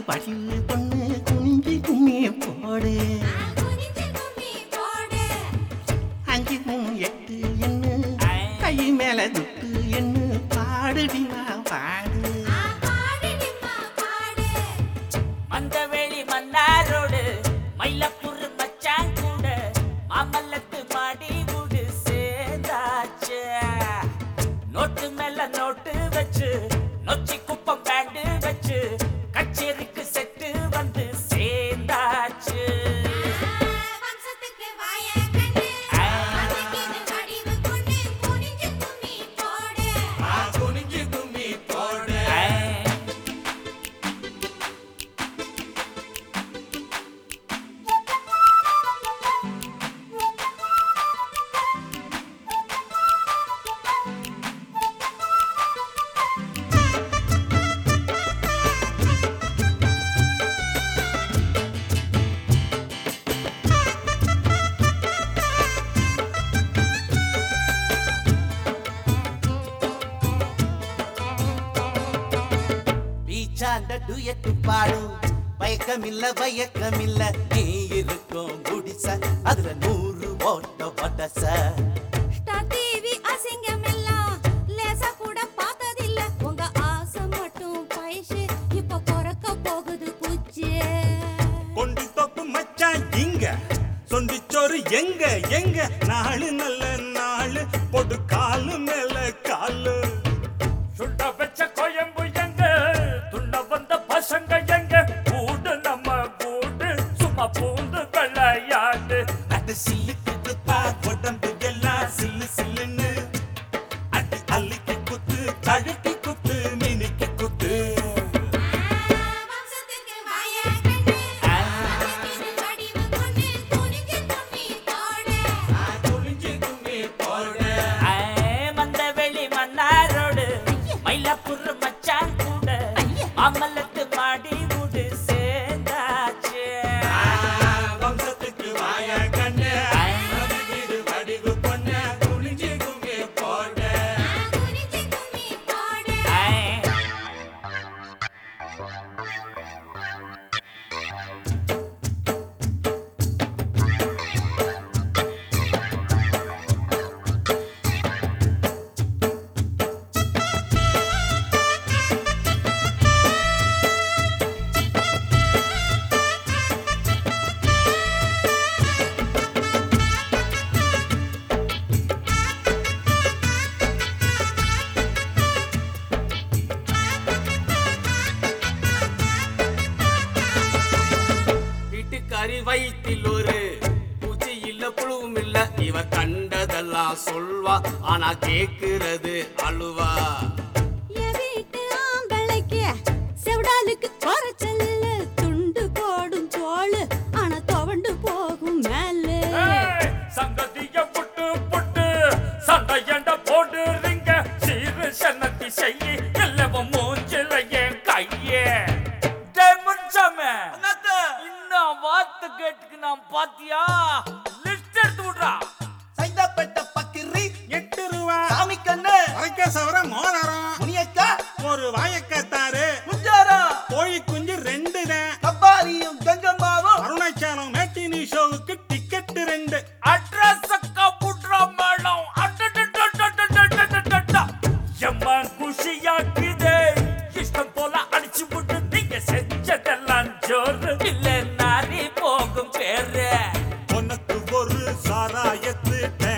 வடிவு பொண்ணு குனிஞ்சு கும்மி போடு அஞ்சு மூணு எட்டு எண்ணு கை மேல துட்டு எண்ணு பாடுடிமா பாடு மந்தவெளி மன்னாரோடு மயிலப்புறு மச்சான் கூட மாமல்லத்து மாடி முடு சேர்ந்தாச்சு நோட்டு மேல நோட்டு வச்சு நொச்சி குப்பம் பேண்டு வச்சு கச்சேரிக்கு செட்டு வந்து சேர்ந்தாச்சு குனிஞ்சு கும்மி போடு பீச்சாண்ட டுயட்டு பாடும் பயக்கமில்ல பயக்கமில்ல நீ இருக்கும் குடிச அதுல நூறு ஓட்ட வடச கொண்டி தொப்பு மச்சான் இங்க சொந்திச்சோறு எங்க எங்க நாலு நல்ல நாலு பொடு காலு மேல காலு சுண்ட வச்ச கோயம்பு எங்க துண்ட வந்த பசங்க எங்க கூடு நம்ம கூடு சும்மா பூந்து வெள்ளையாடு அது சில்லுக்கு பா உடம்பு எல்லாம் சில்லு சில்லுன்னு அடி அள்ளிக்கு குத்து தழுக்கி குத்து மினிக்கு குத்து குனிஞ்சு கும்மி போடு மந்தவெளி மன்னாரோடு மயிலப்புறு மச்சான் கூட மாமல்லத்து மாடி முடு சேர்ந்தாச்சு வம்சத்துக்கு வாய கண்ணு இது வடிவு பொண்ணு குனிஞ்சு கும்மி போடு வீட்டுக்காரி வயிற்றில் ஒரு பூச்சி இல்ல புழுவும் இல்ல இவ கண்டதெல்லாம் சொல்வா ஆனா கேக்குறது அழுவா செவடாலுக்கு குறைச்சல்ல துண்டு போடும் தோளு ஆனா துவண்டு போகும் மேலே ஏய், சங்கதிய புட்டு புட்டு சண்டையண்ட போடுறீங்க சீரு சன்னத்தி செய்யி எல்லவன் மூஞ்சில என் கையே டேய் முன்சாமி, இன்னும் வார்த்தை கேட்டுக்கு நான் பாத்தியா லிஸ்ட் எடுத்து விடுறா சைதாப்பேட்ட பக்கிரி எட்டு ரூபா சாமி கண்ணு அரைக்க சவர மோதிரம் முனியக்கா ஒரு வாயக்கத்தாரு குஞ்சாரா கோழி குஞ்சு ரெண்டு தான் கப்பாலியும் கங்கம்மாவும் அருணாச்சலம் மேட்டினி ஷோவுக்கு டிக்கெட் ரெண்டு அட்ரஸ் கப்புட்ரா மேடம் எம்மன் குஷியாக்குதே இஷ்டம் போல அடிச்சு விட்டு நீங்க செஞ்சதெல்லாம் ஜோறு இல்ல நாரி போகும் பேரு உனக்கு ஒரு சாராயத்து